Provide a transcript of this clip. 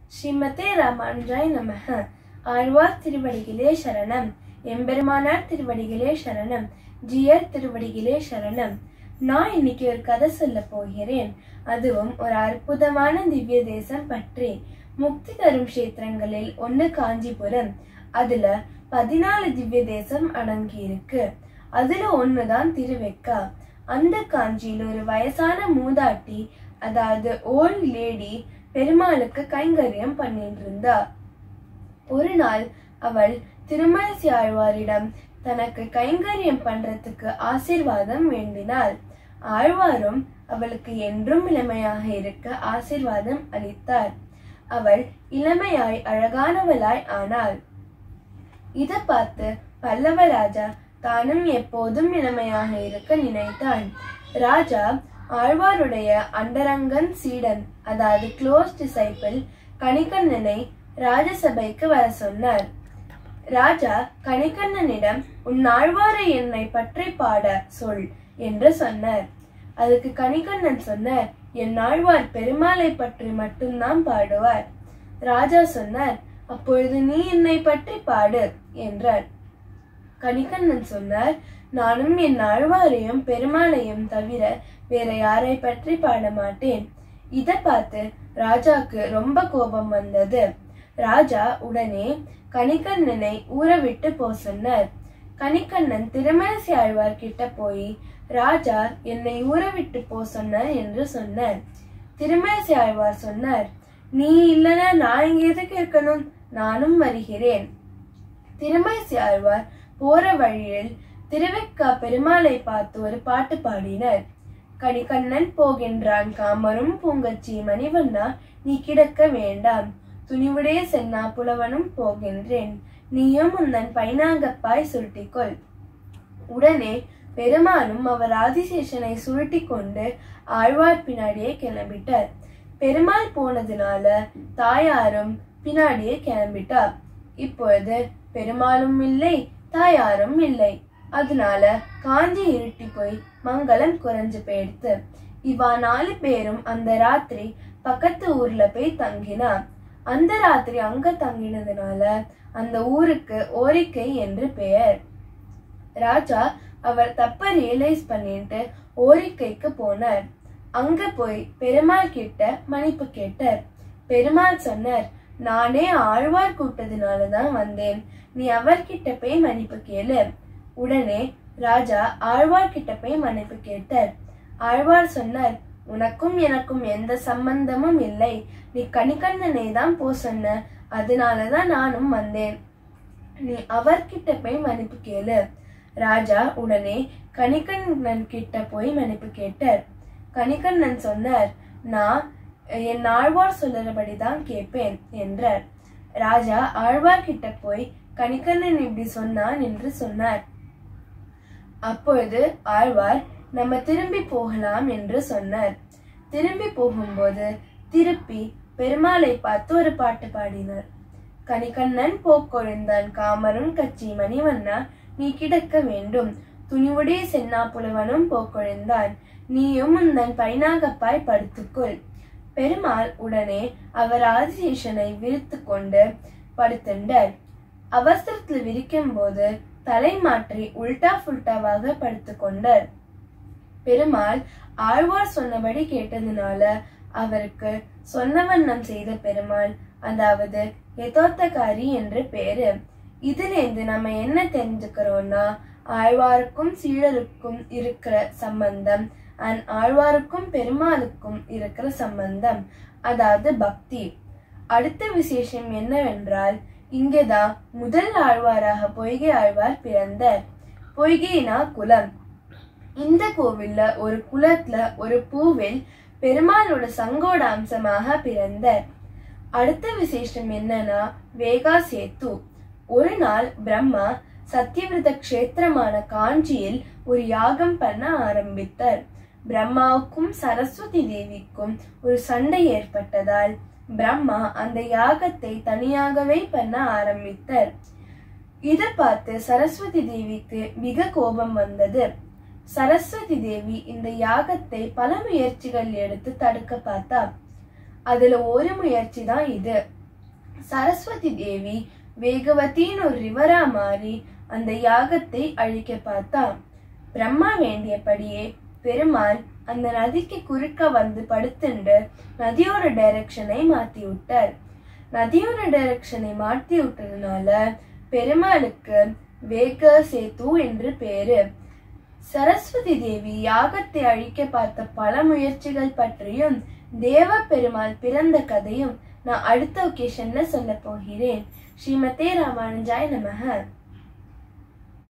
ஸ்ரீமதே ராமானுஜாய் நமக ஆழ்வார் திருவடிகளே சரணம் எம்பெருமானார் திருவடிகளே சரணம் ஜியர் திருவடிகளே சரணம் நான் இன்னைக்கு ஒரு கதை சொல்ல போகிறேன் அதுவும் ஒரு அற்புதமான திவ்ய தேசம் பற்றி முக்தி தரும் கஷேத்திரங்களில் ஒன்னு காஞ்சிபுரம் அதுல பதினாலு திவ்ய தேசம் அடங்கி இருக்கு அதுல ஒண்ணுதான் திருவெக்கா அந்த காஞ்சியில் ஒரு வயசான மூதாட்டி அதாவது ஓல்ட் லேடி பெருமாளுக்கு கைங்கரியம் பண்ணிட்டு இருந்தா ஒரு நாள் அவள் திருமணசி ஆழ்வாரிடம் தனக்கு கைங்கரியம் பண்றதுக்கு ஆசீர்வாதம் வேண்டினாள் ஆழ்வாரும் அவளுக்கு என்றும் இளமையாக இருக்க ஆசீர்வாதம் அளித்தார் அவள் இளமையாய் அழகானவளாய் ஆனாள் இத பார்த்து பல்லவ ராஜா தானும் எப்போதும் இளமையாக இருக்க நினைத்தான் ராஜா ஆழ்வாருடைய அண்டரங்கன் சீடன் அதாவது க்ளோஸ் டிசைபிள் கணிகண்ணனை ராஜசபைக்கு வர சொன்னார் ராஜா கணிகண்ணனிடம் உன் ஆழ்வாரை என்னை பற்றி பாட சொல் என்று சொன்னார் அதுக்கு கணிகண்ணன் சொன்னார் என் ஆழ்வார் பெருமாளை பற்றி மட்டும்தான் பாடுவார் ராஜா சொன்னார் அப்பொழுது நீ என்னை பற்றி பாடு என்றார் கணிகண்ணன் சொன்னார் நானும் என் ஆழ்வாரையும் பெருமாளையும் தவிர வேற யாரை பற்றி பாட மாட்டேன் இத பார்த்து ராஜாக்கு ரொம்ப கோபம் வந்தது ராஜா உடனே கணிகண்ணனை ஊற விட்டு போ சொன்னார் கணிகண்ணன் திருமணசி ஆழ்வார் கிட்ட போய் ராஜா என்னை ஊற விட்டு போ சொன்னார் என்று சொன்னார் திருமணசி ஆழ்வார் சொன்னார் நீ இல்லனா நான் இங்க எதுக்கு இருக்கணும் நானும் வருகிறேன் திருமணசி ஆழ்வார் போற வழியில் திருவெக்கா பெருமாளை பார்த்து ஒரு பாட்டு பாடினர் கணிகண்ணன் போகின்றான் காமரும் பூங்கச்சி மணிவண்ணா நீ கிடக்க வேண்டாம் துணிவுடைய சென்னா புலவனும் போகின்றேன் நீயும் உந்தன் பைனாங்கப்பாய் சுருட்டிக்கொள் உடனே பெருமானும் அவர் ஆதிசேஷனை சுருட்டி கொண்டு ஆழ்வார் பின்னாடியே கிளம்பிட்டார் பெருமாள் போனதுனால தாயாரும் பின்னாடியே கிளம்பிட்டார் இப்பொழுது பெருமாளும் இல்லை தாயாரும் இல்லை அதனால காஞ்சி இருட்டி போய் மங்களம் குறைஞ்சு போயிடுத்து இவா நாலு பேரும் அந்த ராத்திரி பக்கத்து ஊர்ல போய் தங்கினா அந்த ராத்திரி அங்க தங்கினதுனால அந்த ஊருக்கு ஓரிக்கை என்று பெயர் ராஜா அவர் தப்ப ரியலைஸ் பண்ணிட்டு ஓரிக்கைக்கு போனார் அங்க போய் பெருமாள் கிட்ட மன்னிப்பு கேட்டார் பெருமாள் சொன்னார் நானே ஆழ்வார் கூட்டதுனால தான் வந்தேன் நீ அவர்கிட்ட போய் மன்னிப்பு கேளு உடனே ராஜா ஆழ்வார் கிட்ட போய் மன்னிப்பு கேட்டார் ஆழ்வார் சொன்னார் உனக்கும் எனக்கும் எந்த சம்பந்தமும் இல்லை நீ கணிகண்ணனை தான் போ சொன்ன அதனாலதான் நானும் வந்தேன் நீ அவர்கிட்ட போய் மன்னிப்பு கேளு ராஜா உடனே கணிகண்ணன் கிட்ட போய் மன்னிப்பு கேட்டார் கணிகண்ணன் சொன்னார் நான் என் ஆழ்வார் சொல்லுறபடிதான் கேட்பேன் என்றார் ராஜா ஆழ்வார் கிட்ட போய் கணிகண்ணன் இப்படி சொன்னான் என்று சொன்னார் அப்பொழுது ஆழ்வார் நம்ம திரும்பி போகலாம் என்று சொன்னார் திரும்பி போகும்போது திருப்பி பெருமாளை பார்த்து ஒரு பாட்டு பாடினார் கணிகண்ணன் போக்கொழிந்தான் காமரும் கச்சி மணிவண்ணா நீ கிடக்க வேண்டும் துணிவுடைய சென்னா புலவனும் போக்கொழிந்தான் நீயும் உந்தன் பைனாகப்பாய் படுத்துக்கொள் பெருமாள் உடனே அவர் ஆதிசேஷனை விரித்து கொண்டு படுத்துண்டார் அவசரத்தில் விரிக்கும் போது தலை மாற்றி உல்டா ஃபுல்டாவாக படுத்து கொண்டார் பெருமாள் ஆழ்வார் சொன்னபடி கேட்டதுனால அவருக்கு சொன்ன வண்ணம் செய்த பெருமாள் அதாவது யதோத்தகாரி என்று பேரு இதுல இருந்து நம்ம என்ன தெரிஞ்சுக்கிறோம்னா ஆழ்வாருக்கும் சீடருக்கும் இருக்கிற சம்பந்தம் அண்ட் ஆழ்வாருக்கும் பெருமாளுக்கும் இருக்கிற சம்பந்தம் அதாவது பக்தி அடுத்த விசேஷம் என்னவென்றால் இங்கேதான் முதல் ஆழ்வாராக பொய்கை ஆழ்வார் பிறந்தார் பொய்கைனா குலம் இந்த கோவில்ல ஒரு குலத்துல ஒரு பூவில் பெருமாளோட சங்கோட அம்சமாக பிறந்தார் அடுத்த விசேஷம் என்னன்னா வேகா சேத்து ஒரு நாள் பிரம்மா சத்தியவிரத கஷேத்திரமான காஞ்சியில் ஒரு யாகம் பண்ண ஆரம்பித்தார் பிரம்மாவுக்கும் சரஸ்வதி தேவிக்கும் ஒரு சண்டை ஏற்பட்டதால் பிரம்மா அந்த யாகத்தை தனியாகவே பண்ண ஆரம்பித்தார் இத பார்த்து சரஸ்வதி தேவிக்கு மிக கோபம் வந்தது சரஸ்வதி தேவி இந்த யாகத்தை பல முயற்சிகள் எடுத்து தடுக்க பார்த்தா அதுல ஒரு முயற்சி தான் இது சரஸ்வதி தேவி வேகவதின்னு ஒரு ரிவரா மாறி அந்த யாகத்தை அழிக்க பார்த்தா பிரம்மா வேண்டியபடியே பெருமாள் அந்த நதிக்கு குறுக்க வந்து படுத்துண்டு நதியோட டைரக்ஷனை மாத்தி விட்டார் நதியோட டைரக்ஷனை மாத்தி விட்டதுனால பெருமாளுக்கு வேக சேது என்று பேரு சரஸ்வதி தேவி யாகத்தை அழிக்க பார்த்த பல முயற்சிகள் பற்றியும் தேவ பெருமாள் பிறந்த கதையும் நான் அடுத்த ஒகேஷன்ல சொல்ல போகிறேன் ஸ்ரீமதே ராமானுஜாய் நமக